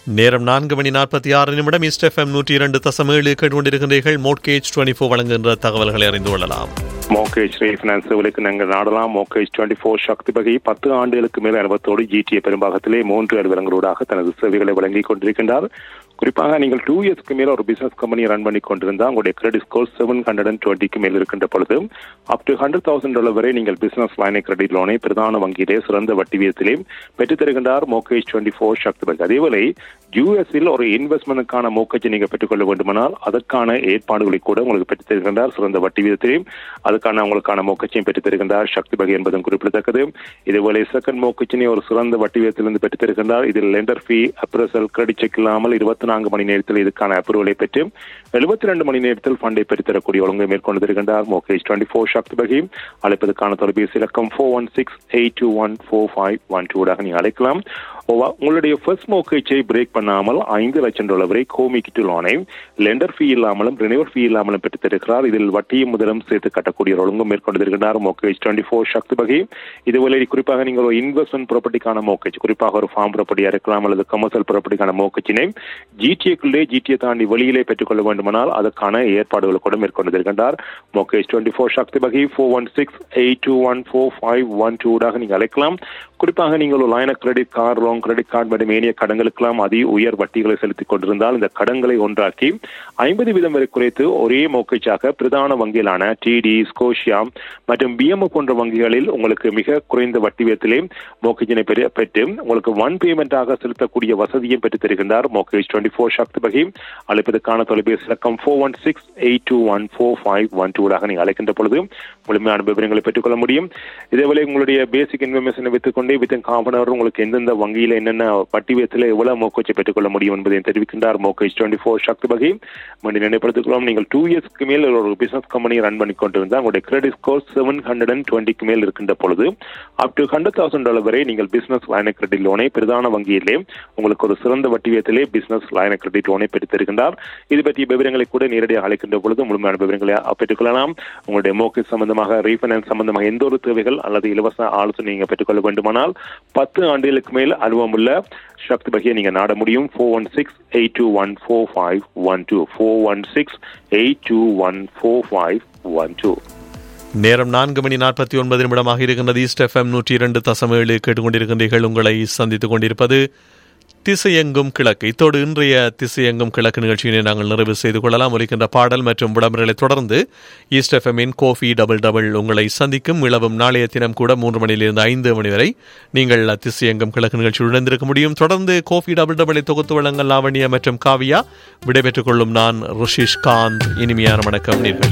நேரம் நான்கு மணி நாற்பத்தி ஆறு நிமிடம் ஈஸ்ட் எஃப்எம் நூற்றி இரண்டு தசம் ஏழு கேட்டுக்கொண்டிருக்கின்றீர்கள் மோட்கேஜ் டுவெண்ட்டி ஃபோர் வழங்குகின்ற தகவல்களை அறிந்து கொள்ளலாம் மோகேஜ் ரீஃபினான்ஸுகளுக்கு நாங்கள் நாடலாம் மோகேஜ் டுவெண்ட்டி ஃபோர் சக்தி வகை பத்து ஆண்டுகளுக்கு மேல் அனுபவத்தோடு ஜிடிஏ பெரும்பாகத்திலே மூன்று அலுவலங்களூடாக தனது சேவைகளை வழங்கிக் கொண்டிருக்கின்றார் குறிப்பாக நீங்கள் டூ இயர்ஸ்க்கு மேல ஒரு பிசினஸ் கம்பெனி ரன் பண்ணி கொண்டிருந்தால் உங்களுடைய credit score seven hundred and டுவெண்ட்டிக்கு மேல் இருக்கின்ற பொழுது up to hundred thousand dollar வரை நீங்கள் பிசினஸ் லைனை கிரெடிட் லோனை பிரதான வங்கியிலே சிறந்த வட்டி வீதத்திலே பெற்றுத் தருகின்றார் மோகேஜ் டுவெண்ட்டி ஃபோர் சக்தி வகை அதேவேளை யூஎஸ்இல் ஒரு இன்வெஸ்ட்மெண்ட்டுக்கான மோக்கஜை நீங்கள் பெற்றுக்கொள்ள வேண்டுமானால் அதற்கான ஏற்பாடுகளை கூட உங்களுக்கு பெற்றுத் தருகின்றார் சிறந்த வட்டி வீதத்திலையும் அதுக்கான உங்களுக்கான மோக்கச்சையும் பெற்றுத் தருகின்றார் சக்தி வகை என்பதும் குறிப்பிடத்தக்கது இதுபோல செகண்ட் மோக்கச்சினை ஒரு சிறந்த வட்டி வீதத்திலிருந்து பெற்றுத் தருகின்றார் இதில் lender fee appraisal credit check இல்லாமல் இருபத்தி நான்கு மணி நேரத்தில் இதுக்கான அப்ரூவலை பெற்று எழுபத்தி ரெண்டு மணி நேரத்தில் ஃபண்டை பெற்றுத்தரக்கூடிய ஒழுங்கை மேற்கொண்டு தருகின்றார் மோகேஜ் டுவெண்ட்டி ஃபோர் சக்தி வகை அழைப்பதற்கான தொலைபேசி இலக்கம் four one six eight two one four five one டூடாக நீங்கள் அழைக்கலாம் உங்களுடைய ஃபர்ஸ்ட் மோக்கேஜை பிரேக் பண்ணாமல் ஐந்து லட்சம் டாலர் வரை கோமிக்கிட்டு லோனை லெண்டர் ஃபீ இல்லாமலும் ரினிவர் ஃபீ இல்லாமலும் பெற்றுத் தருகிறார் இதில் வட்டியும் முதலும் சேர்த்து கட்டக்கூடிய ஒரு ஒழுங்கும் மேற்கொண்டு தருகின்றார் மோக்கேஜ் டுவெண்ட்டி ஃபோர் சக்தி வகை இதுவரை குறிப்பாக நீங்கள் ஒரு இன்வெஸ்ட்மெண்ட் ப்ராப்பர்ட்டிக்கான மோக்கேஜ் குறிப்பாக ஒரு ஃபார்ம் ப்ராப்பர்ட்டியா இருக்கலாம் அல்லது கமர்ஷியல் ப்ராப்பர்ட்டிக்கான மோக்கச்சினை ஜிடிஏக்குள்ளே ஜிடிஏ தாண்டி வெளியிலே பெற்றுக்கொள்ள வேண்டுமானால் அதற்கான ஏற்பாடுகளை கூட மேற்கொண்டு தருகின்றார் மோக்கேஜ் டுவெண்ட்டி ஃபோர் சக்தி வகை four one six eight two one four five one டூடாக நீங்கள் அழைக்கலாம் குறிப்பாக நீங்கள் ஒரு line credit card loan credit card மற்றும் ஏனைய கடன்களுக்கெல்லாம் அதி உயர் வட்டிகளை செலுத்திக் கொண்டிருந்தால் இந்த கடன்களை ஒன்றாக்கி ஐம்பது வீதம் வரை குறைத்து ஒரே மோக்கச்சாக பிரதான வங்கிகளான டிடி ஸ்கோஷியா மற்றும் பிஎம்ஓ போன்ற வங்கிகளில் உங்களுக்கு மிக குறைந்த வட்டி வீதத்திலே மோக்கேஜினை பெற்று உங்களுக்கு ஒன் பேமெண்டாக செலுத்தக்கூடிய வசதியும் பெற்றுத் தருகின்றார் மோக்கேஜ் டுவெண்ட்டி ஃபோர் சக்தி வகை அழைப்பதற்கான தொலைபேசி இலக்கம் four one six eight two one four five one டூடாக நீங்கள் அழைக்கின்ற பொழுது முழுமையான விவரங்களை பெற்றுக்கொள்ள முடியும் இதேவேளை உங்களுடைய பேசிக் இன்ஃபர்மேஷனை வைத்துக்கொண்டே வித்தின் காம்பனர் உங்களுக்கு எந்தெந்த வங்கியில் என்னென்ன வட்டி வீதத்தில் எவ்வளவு மோக்கோச்சை பெற்றுக்கொள்ள முடியும் என்பதை தெரிவிக்கின்றார் மோக்கேஜ் டுவெண்ட்டி ஃபோர் சக்தி வகை மீண்டும் நினைப்படுத்திக்கிறோம் நீங்கள் டூ இயர்ஸ்க்கு மேல் ஒரு பிசினஸ் கம்பெனி ரன் பண்ணி கொண்டிருந்தால் உங்களுடைய credit score seven hundred and டுவெண்ட்டிக்கு மேல் இருக்கின்ற பொழுது up to hundred thousand dollar வரை நீங்கள் பிசினஸ் லைன கிரெடிட் லோனை பிரதான வங்கியிலே உங்களுக்கு ஒரு சிறந்த வட்டி வீதத்திலே பிசினஸ் லைன கிரெடிட் லோனை பெற்றுத் தருகின்றார் இது பற்றிய விவரங்களை கூட நேரடியாக அழைக்கின்ற பொழுது முழுமையான விவரங்களை பெற்றுக்கொள்ளலாம் உங்களுடைய மோக்கேஜ் சம்பந்தமாக ரீஃபைனான்ஸ் சம்பந்தமாக எந்த ஒரு தேவைகள் அல்லது இலவச ஆலோசனை நீங்கள் பெற்றுக்கொள்ள வேண்டுமானால் பத்து ஆண்டுகளுக்கு மேல் அனுபவம் உள்ள சக்தி பகியை நீங்க நாட முடியும் four one six eight two one four five one two four one six eight two one four five one two நேரம் நான்கு மணி நாற்பத்தி ஒன்பது நிமிடமாக இருக்கின்றது ஈஸ்ட் எஃப்எம் நூற்றி இரண்டு தசம் ஏழு கேட்டுக்கொண்டிருக்கின்றீர்கள் உங்களை சந்தித்துக் கொண்டிருப்பது திசையெங்கும் கிழக்கு இத்தோடு இன்றைய திசையெங்கும் கிழக்கு நிகழ்ச்சியினை நாங்கள் நிறைவு செய்து கொள்ளலாம் ஒலிக்கின்ற பாடல் மற்றும் விளம்பரங்களை தொடர்ந்து ஈஸ்ட் எஃப்எம்மின் கோஃபி டபுள் டபுள் உங்களை சந்திக்கும் இளவும் நாளைய தினம் கூட மூன்று மணியிலிருந்து ஐந்து மணி வரை நீங்கள் திசையெங்கும் கிழக்கு நிகழ்ச்சியில் இணைந்திருக்க முடியும் தொடர்ந்து கோஃபி டபுள் டபுளை தொகுத்து வழங்கல் லாவண்யா மற்றும் காவியா விடைபெற்றுக் கொள்ளும் நான் ருஷிஷ் காந்த் இனிமையான வணக்கம் நீர்கள்